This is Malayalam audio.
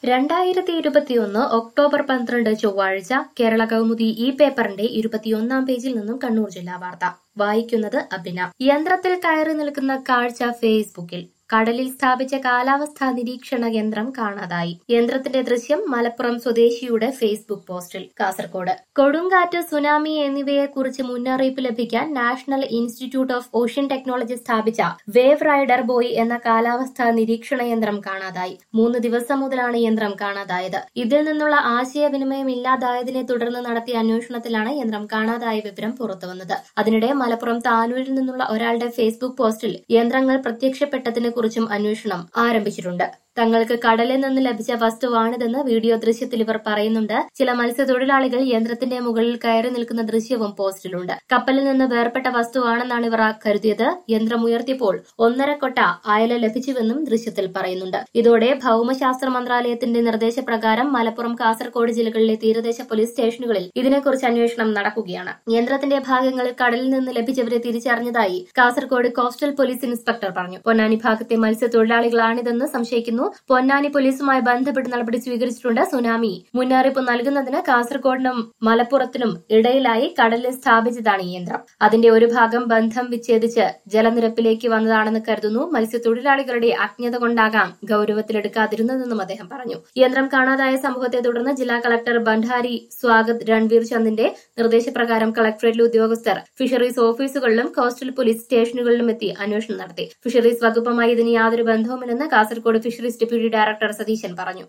രണ്ടായിരത്തി ഇരുപത്തിയൊന്ന് ഒക്ടോബർ പന്ത്രണ്ട് ചൊവ്വാഴ്ച കേരള കൗമുദി ഈ പേപ്പറിന്റെ ഇരുപത്തിയൊന്നാം പേജിൽ നിന്നും കണ്ണൂർ ജില്ലാ വാർത്ത വായിക്കുന്നത് അഭിന യന്ത്രത്തിൽ കയറി നിൽക്കുന്ന കാഴ്ച ഫേസ്ബുക്കിൽ കടലിൽ സ്ഥാപിച്ച കാലാവസ്ഥാ നിരീക്ഷണ യന്ത്രം കാണാതായി യന്ത്രത്തിന്റെ ദൃശ്യം മലപ്പുറം സ്വദേശിയുടെ ഫേസ്ബുക്ക് പോസ്റ്റിൽ കാസർകോട് കൊടുങ്കാറ്റ് സുനാമി എന്നിവയെക്കുറിച്ച് മുന്നറിയിപ്പ് ലഭിക്കാൻ national institute of ocean technology സ്ഥാപിച്ച വേവ് റൈഡർ ബോയ് എന്ന കാലാവസ്ഥാ നിരീക്ഷണ യന്ത്രം കാണാതായി മൂന്ന് ദിവസം മുതലാണ് യന്ത്രം കാണാതായത് ഇതിൽ നിന്നുള്ള ആശയവിനിമയം ഇല്ലാതായതിനെ തുടർന്ന് നടത്തിയ അന്വേഷണത്തിലാണ് യന്ത്രം കാണാതായ വിവരം പുറത്തുവന്നത് അതിനിടെ മലപ്പുറം താനൂരിൽ നിന്നുള്ള ഒരാളുടെ ഫേസ്ബുക്ക് പോസ്റ്റിൽ യന്ത്രങ്ങൾ പ്രത്യക്ഷപ്പെട്ടതിനെ കുറിച്ചും അന്വേഷണം ആരംഭിച്ചിട്ടുണ്ട് തങ്ങൾക്ക് കടലിൽ നിന്ന് ലഭിച്ച വസ്തുവാണിതെന്ന് വീഡിയോ ദൃശ്യത്തിൽ ഇവർ പറയുന്നുണ്ട് ചില മത്സ്യത്തൊഴിലാളികൾ യന്ത്രത്തിന്റെ മുകളിൽ കയറി നിൽക്കുന്ന ദൃശ്യവും പോസ്റ്റിലുണ്ട് കപ്പലിൽ നിന്ന് വേർപെട്ട വസ്തുവാണെന്നാണ് ഇവർ കരുതിയത് യന്ത്രം ഉയർത്തിയപ്പോൾ ഒന്നര കൊട്ട അയല ലഭിച്ചുവെന്നും ദൃശ്യത്തിൽ പറയുന്നുണ്ട് ഇതോടെ ഭൌമശാസ്ത്ര മന്ത്രാലയത്തിന്റെ നിർദ്ദേശപ്രകാരം മലപ്പുറം കാസർഗോഡ് ജില്ലകളിലെ തീരദേശ പോലീസ് സ്റ്റേഷനുകളിൽ ഇതിനെക്കുറിച്ച് അന്വേഷണം നടക്കുകയാണ് യന്ത്രത്തിന്റെ ഭാഗങ്ങൾ കടലിൽ നിന്ന് ലഭിച്ചവരെ തിരിച്ചറിഞ്ഞതായി കാസർഗോഡ് കോസ്റ്റൽ പോലീസ് ഇൻസ്പെക്ടർ പറഞ്ഞു പൊന്നാനി ഭാഗത്തെ മത്സ്യത്തൊഴിലാളികളാണിതെന്ന് സംശയിക്കുന്നു പൊന്നാനി പോലീസുമായി ബന്ധപ്പെട്ട് നടപടി സ്വീകരിച്ചിട്ടുണ്ട് സുനാമി മുന്നറിയിപ്പ് നൽകുന്നതിന് കാസർഗോഡിനും മലപ്പുറത്തിനും ഇടയിലായി കടലിൽ സ്ഥാപിച്ചതാണ് ഈ യന്ത്രം അതിന്റെ ഒരു ഭാഗം ബന്ധം വിച്ഛേദിച്ച് ജലനിരപ്പിലേക്ക് വന്നതാണെന്ന് കരുതുന്നു മത്സ്യത്തൊഴിലാളികളുടെ അജ്ഞത കൊണ്ടാകാം ഗൌരവത്തിലെടുക്കാതിരുന്നതെന്നും അദ്ദേഹം പറഞ്ഞു യന്ത്രം കാണാതായ സംഭവത്തെ തുടർന്ന് ജില്ലാ കളക്ടർ ബണ്ഡാരി സ്വാഗത് രൺവീർ ചന്ദിന്റെ നിർദ്ദേശപ്രകാരം കളക്ടറേറ്റിലെ ഉദ്യോഗസ്ഥർ ഫിഷറീസ് ഓഫീസുകളിലും കോസ്റ്റൽ പോലീസ് സ്റ്റേഷനുകളിലും എത്തി അന്വേഷണം നടത്തി ഫിഷറീസ് വകുപ്പുമായി ഇതിന് യാതൊരു ബന്ധവുമില്ലെന്ന് Kasaragod fisheries deputy director Satheesan പറഞ്ഞു